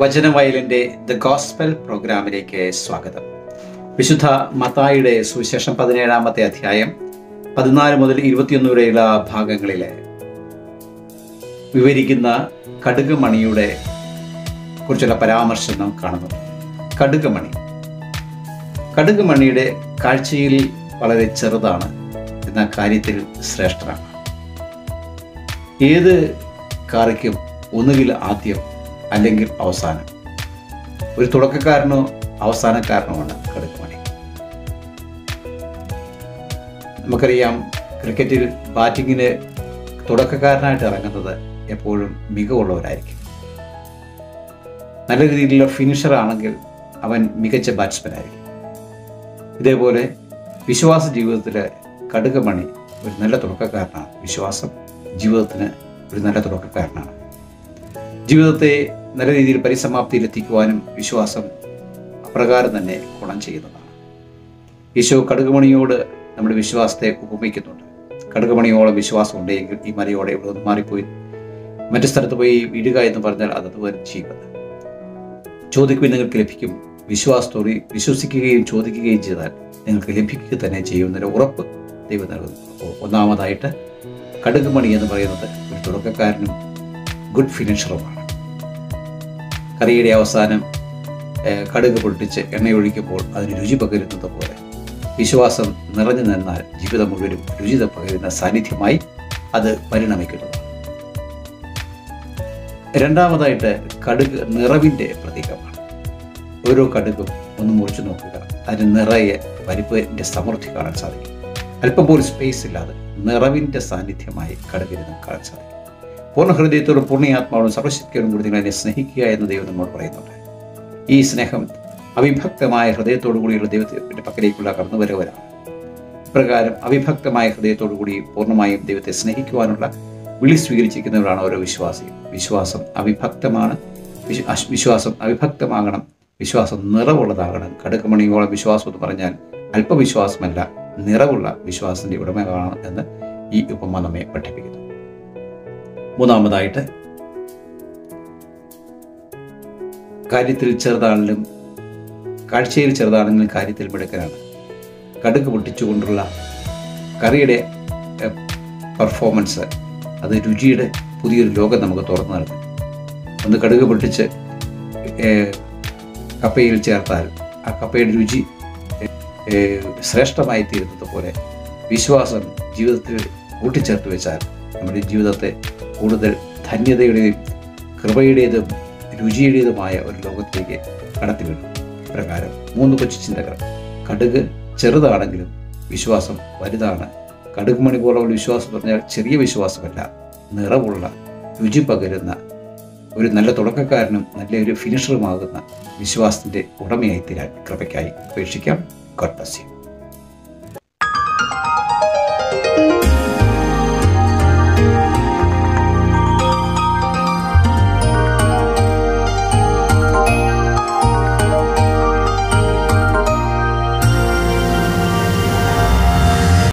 വചനവയലിൻ്റെ the gospel പ്രോഗ്രാമിലേക്ക് സ്വാഗതം വിശുദ്ധ മത്തായിയുടെ സുവിശേഷം പതിനേഴാമത്തെ അധ്യായം പതിനാല് മുതൽ ഇരുപത്തിയൊന്ന് വരെയുള്ള ഭാഗങ്ങളിലെ വിവരിക്കുന്ന കടുക് മണിയുടെ കുറിച്ചുള്ള പരാമർശം നാം കാണുന്നു കടുക് മണി കടുക് മണിയുടെ കാഴ്ചയിൽ വളരെ ചെറുതാണ് എന്ന കാര്യത്തിൽ ശ്രേഷ്ഠനാണ് ഏത് കാറിക്കും ഒന്നുകിൽ ആദ്യം അല്ലെങ്കിൽ അവസാനം ഒരു തുടക്കക്കാരനോ അവസാനക്കാരനുമാണ് കടുക് മണി നമുക്കറിയാം ക്രിക്കറ്റിൽ ബാറ്റിങ്ങിന് തുടക്കക്കാരനായിട്ട് ഇറങ്ങുന്നത് എപ്പോഴും മികവുള്ളവരായിരിക്കും നല്ല രീതിയിലുള്ള ഫിനിഷർ ആണെങ്കിൽ അവൻ മികച്ച ബാറ്റ്സ്മാൻ ആയിരിക്കും ഇതേപോലെ വിശ്വാസ ജീവിതത്തിലെ കടുകമണി ഒരു നല്ല തുടക്കക്കാരനാണ് വിശ്വാസം ജീവിതത്തിന് ഒരു നല്ല തുടക്കക്കാരനാണ് ജീവിതത്തെ നല്ല രീതിയിൽ പരിസമാപ്തിയിൽ എത്തിക്കുവാനും വിശ്വാസം അപ്രകാരം തന്നെ ഗുണം ചെയ്യുന്നതാണ് ഈശോ കടുകുമണിയോട് നമ്മുടെ വിശ്വാസത്തെ ഉപമിക്കുന്നുണ്ട് കടുകുമണിയോളം വിശ്വാസം ഉണ്ടെങ്കിൽ ഈ മലയോടെ ഇവിടെ നിന്ന് മാറിപ്പോയി മറ്റു സ്ഥലത്ത് പോയി വീഴുക എന്ന് പറഞ്ഞാൽ അത് അതുപോലെ ചെയ്യുന്നത് ചോദിക്കുമ്പോൾ നിങ്ങൾക്ക് ലഭിക്കും വിശ്വാസത്തോടെ വിശ്വസിക്കുകയും ചോദിക്കുകയും ചെയ്താൽ നിങ്ങൾക്ക് ലഭിക്കുക തന്നെ ചെയ്യുന്നതിന് ഉറപ്പ് ദൈവം നൽകുന്നു അപ്പോൾ ഒന്നാമതായിട്ട് കടുകുമണി എന്ന് പറയുന്നത് ഒരു തുടക്കക്കാരനും ഗുഡ് ഫിനിഷറുമാണ് കറിയുടെ അവസാനം ഏഹ്, കടുക് പൊട്ടിച്ച് എണ്ണയൊഴിക്കുമ്പോൾ അതിന് രുചി പകരുന്നത് പോലെ വിശ്വാസം നിറഞ്ഞു നിന്നാൽ ജീവിതം മുഴുവനും രുചിത പകരുന്ന സാന്നിധ്യമായി അത് പരിണമിക്കുന്നതാണ് രണ്ടാമതായിട്ട് കടുക് നിറവിൻ്റെ പ്രതീകമാണ് ഓരോ കടുകും ഒന്ന് മുറിച്ചു നോക്കുക അതിന് നിറയെ പരിപ്പിൻ്റെ സമൃദ്ധി കാണാൻ സാധിക്കും അല്പം പോലും സ്പേസ് ഇല്ലാതെ നിറവിൻ്റെ സാന്നിധ്യമായി കടുകിന് നമുക്ക് കാണാൻ സാധിക്കും പൂർണ്ണ ഹൃദയത്തോടും പൂർണ്ണയാത്മാവോടും സർവശക്തിയോടും കൂടി നിങ്ങൾ എന്നെ സ്നേഹിക്കുക എന്ന് ദൈവം നമ്മോട് പറയുന്നുണ്ട് ഈ സ്നേഹം അവിഭക്തമായ ഹൃദയത്തോടു കൂടിയുള്ള ദൈവത്തിൻ്റെ പക്കലേക്കുള്ള കടന്നുവരവരാണ് ഇപ്രകാരം അവിഭക്തമായ ഹൃദയത്തോടു കൂടി പൂർണ്ണമായും ദൈവത്തെ സ്നേഹിക്കുവാനുള്ള വിളി സ്വീകരിച്ചിരിക്കുന്നവരാണ് ഓരോ വിശ്വാസിയും വിശ്വാസം അവിഭക്തമാണ് വിശ്വ- അശ്- വിശ്വാസം അവിഭക്തമാകണം വിശ്വാസം നിറവുള്ളതാകണം കടുക്കമണിയോളം വിശ്വാസം എന്ന് പറഞ്ഞാൽ അല്പവിശ്വാസമല്ല നിറവുള്ള വിശ്വാസത്തിന്റെ ഉടമകളാണ് എന്ന് ഈ ഉപമ നമ്മെ പഠിപ്പിക്കുന്നു മൂന്നാമതായിട്ട് കാര്യത്തിൽ ചെറുതാണെങ്കിലും കാഴ്ചയിൽ ചെറുതാണെങ്കിലും കാര്യത്തിൽ മിടുക്കനാണ് കടുക് പൊട്ടിച്ചുകൊണ്ടുള്ള കറിയുടെ പെർഫോമൻസ് അത് രുചിയുടെ പുതിയൊരു ലോകം നമുക്ക് തുറന്നു നൽകും ഒന്ന് കടുക് പൊട്ടിച്ച് ഏഹ്, കപ്പയിൽ ചേർത്താൽ ആ കപ്പയുടെ രുചി ഏഹ്, ശ്രേഷ്ഠമായി തീരുന്നത് പോലെ വിശ്വാസം ജീവിതത്തിൽ കൂട്ടിച്ചേർത്ത് വെച്ചാൽ നമ്മുടെ ജീവിതത്തെ കൂടുതൽ ധന്യതയുടെയും കൃപയുടേതും രുചിയുടേതുമായ ഒരു ലോകത്തിലേക്ക് കടത്തിവിടും പ്രകാരം മൂന്ന് കൊച്ചു ചിന്തകൾ കടുക് ചെറുതാണെങ്കിലും വിശ്വാസം വലുതാണ് കടുക് മണി പോലുള്ള വിശ്വാസം എന്ന് പറഞ്ഞാൽ ചെറിയ വിശ്വാസമല്ല നിറവുള്ള രുചി പകരുന്ന ഒരു നല്ല തുടക്കക്കാരനും നല്ലൊരു ഫിനിഷറുമാകുന്ന വിശ്വാസത്തിൻ്റെ ഉടമയായി തീരാൻ കൃപയ്ക്കായി അപേക്ഷിക്കാം ഗോഡ് ബ്ലസ് യു